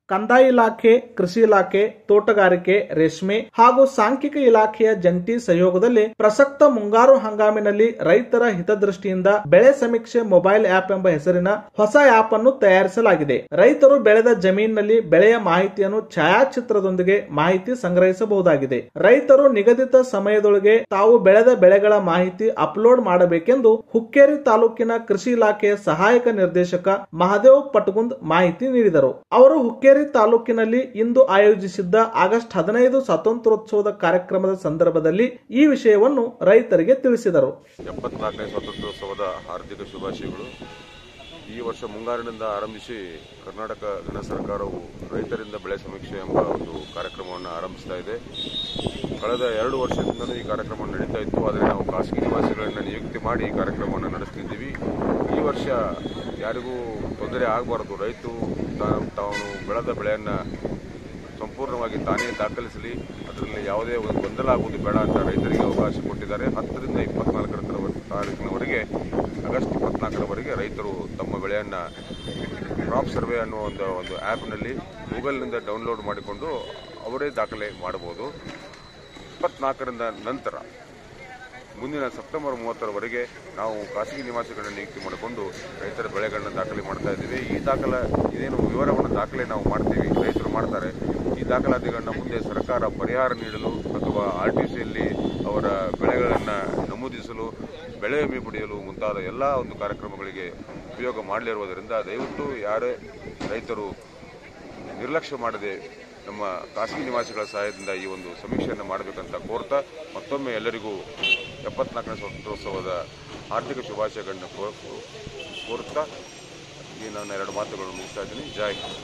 ಕಂದಾಯ ಇಲಾಖೆ ಕೃಷಿ ಇಲಾಖೆ ತೋಟಗಾರಿಕೆ ರೇಷ್ಮೆ ಹಾಗೂ ಸಾಂಖ್ಯಿಕ ಇಲಾಖೆಯ ಜಂಟಿ ಸಹಯೋಗದಲ್ಲಿ ಪ್ರಸಕ್ತ ಮುಂಗಾರು ಹಂಗಾಮಿನಲ್ಲಿ ರೈತರ ಹಿತದೃಷ್ಟಿಯಿಂದ ಬೆಳೆ ಸಮೀಕ್ಷೆ ಮೊಬೈಲ್ ಆಪ್ ಎಂಬ ಹೆಸರಿನ ಹೊಸ ಆಪ್ ಅನ್ನು ತಯಾರಿಸಲಾಗಿದೆ ರೈತರು ಬೆಳೆದ ಜಮೀನಿನಲ್ಲಿ ಬೆಳೆಯ ಮಾಹಿತಿಯನ್ನು ಛಾಯಾಚಿತ್ರದೊಂದಿಗೆ ಮಾಹಿತಿ ಸಂಗ್ರಹಿಸಬಹುದಾಗಿದೆ ರೈತರು ನಿಗದಿತ ಸಮಯದೊಳಗೆ ತಾವು ಬೆಳೆದ ಬೆಳೆಗಳ ಮಾಹಿತಿ ಅಪ್ಲೋಡ್ ಮಾಡಬೇಕೆಂದು ಹುಕ್ಕೇರಿ ತಾಲೂಕಿನ ಕೃಷಿ ಇಲಾಖೆಯ ಸಹಾಯಕ ನಿರ್ದೇಶಕ ಮಹದೇವ್ ಪಟಗುಂದ್ ಮಾಹಿತಿ ನೀಡಿದರು ಅವರು ಹುಕ್ಕೇರಿ ತಾಲೂಕಿನಲ್ಲಿ ಇಂದು ಆಯೋಜಿಸಿದ್ದ ಆಗಸ್ಟ್ ಹದಿನೈದು ಸ್ವಾತಂತ್ರ್ಯೋತ್ಸವದ ಕಾರ್ಯಕ್ರಮದ ಸಂದರ್ಭದಲ್ಲಿ ಈ ವಿಷಯವನ್ನು ರೈತರಿಗೆ ತಿಳಿಸಿದರು ಎಪ್ಪತ್ನಾಲ್ಕನೇ ಸ್ವಾತಂತ್ರ್ಯೋತ್ಸವದ ಹಾರ್ದಿಕ ಶುಭಾಶಯಗಳು ಈ ವರ್ಷ ಮುಂಗಾರಿನಿಂದ ಆರಂಭಿಸಿ ಕರ್ನಾಟಕ ಗಣ ಸರ್ಕಾರವು ರೈತರಿಂದ ಬೆಳೆ ಸಮೀಕ್ಷೆ ಎಂಬ ಒಂದು ಕಾರ್ಯಕ್ರಮವನ್ನು ಆರಂಭಿಸ್ತಾ ಇದೆ ಕಳೆದ ಎರಡು ವರ್ಷದಿಂದಲೂ ಈ ಕಾರ್ಯಕ್ರಮ ನಡೀತಾ ಇತ್ತು ಆದರೆ ನಾವು ಖಾಸಗಿ ನಿವಾಸಿಗಳನ್ನು ನಿಯುಕ್ತಿ ಮಾಡಿ ಈ ಕಾರ್ಯಕ್ರಮವನ್ನು ನಡೆಸ್ತಿದ್ದೀವಿ ಈ ವರ್ಷ ಯಾರಿಗೂ ತೊಂದರೆ ಆಗಬಾರದು ರೈತರು ತಾ- ತಾನು ಬೆಳೆದ ಬೆಳೆಯನ್ನು ಸಂಪೂರ್ಣವಾಗಿ ತಾನೇ ದಾಖಲಿಸಲಿ ಅದರಲ್ಲಿ ಯಾವುದೇ ಒಂದು ಗೊಂದಲ ಆಗುವುದು ಬೇಡ ಅಂತ ರೈತರಿಗೆ ಅವಕಾಶ ಕೊಟ್ಟಿದ್ದಾರೆ ಹತ್ತರಿಂದ ಇಪ್ಪತ್ನಾಲ್ಕರ ತನಕ- ತಾರೀಕಿನವರೆಗೆ ಆಗಸ್ಟ್ ಇಪ್ಪತ್ನಾಲ್ಕರವರೆಗೆ ರೈತರು ತಮ್ಮ ಬೆಳೆಯನ್ನು ಕ್ರಾಪ್ ಸರ್ವೆ ಅನ್ನುವ ಒಂದು ಒಂದು ಆ್ಯಪ್ನಲ್ಲಿ ಗೂಗಲ್ನಿಂದ ಡೌನ್ಲೋಡ್ ಮಾಡಿಕೊಂಡು ಅವರೇ ದಾಖಲೆ ಮಾಡಬಹುದು ಇಪ್ಪತ್ನಾಲ್ಕರಿಂದ ನಂತರ ಮುಂದಿನ ಸೆಪ್ಟೆಂಬರ್ ಮೂವತ್ತರವರೆಗೆ ನಾವು ಖಾಸಗಿ ನಿವಾಸಿಗಳನ್ನ ನಿಯುಕ್ತಿ ಮಾಡಿಕೊಂಡು ರೈತರ ಬೆಳೆಗಳನ್ನ ದಾಖಲೆ ಮಾಡ್ತಾ ಇದ್ದೀವಿ ಈ ದಾಖಲ ಇದೇನು ವಿವರವನ್ನು ದಾಖಲೆ ನಾವು ಮಾಡ್ತೀವಿ ರೈತರು ಮಾಡ್ತಾರೆ ಈ ದಾಖಲಾತಿಗಳನ್ನ ಮುಂದೆ ಸರ್ಕಾರ ಪರಿಹಾರ ನೀಡಲು ಅಥವಾ ಆರ್ ಟಿ ಸಿಯಲ್ಲಿ ಅವರ ಬೆಳೆಗಳನ್ನು ನಮೂದಿಸಲು ಬೆಳೆ ವಿಮೆ ಪಡೆಯಲು ಮುಂತಾದ ಎಲ್ಲ ಒಂದು ಕಾರ್ಯಕ್ರಮಗಳಿಗೆ ಉಪಯೋಗ ಮಾಡಲಿರುವುದರಿಂದ ದಯವಿಟ್ಟು ಯಾರೇ ರೈತರು ನಿರ್ಲಕ್ಷ್ಯ ಮಾಡದೆ ನಮ್ಮ ಖಾಸಗಿ ನಿವಾಸಿಗಳ ಸಹಾಯದಿಂದ ಈ ಒಂದು ಸಮೀಕ್ಷೆಯನ್ನು ಮಾಡಬೇಕಂತ ಕೋರ್ತಾ ಮತ್ತೊಮ್ಮೆ ಎಲ್ಲರಿಗೂ ಎಪ್ಪತ್ನಾಲ್ಕನೇ ಸ್ವಾತಂತ್ರ್ಯೋತ್ಸವದ ಆರ್ಥಿಕ ಶುಭಾಶಯಗಳನ್ನ ಕೋರ್- ಕೋರುತ್ತಾ ಈ ನಾನು ಎರಡು ಮಾತುಗಳನ್ನು ಮುಗಿಸ್ತಾ ಇದ್ದೀನಿ ಜೈ ಹಿಂದ್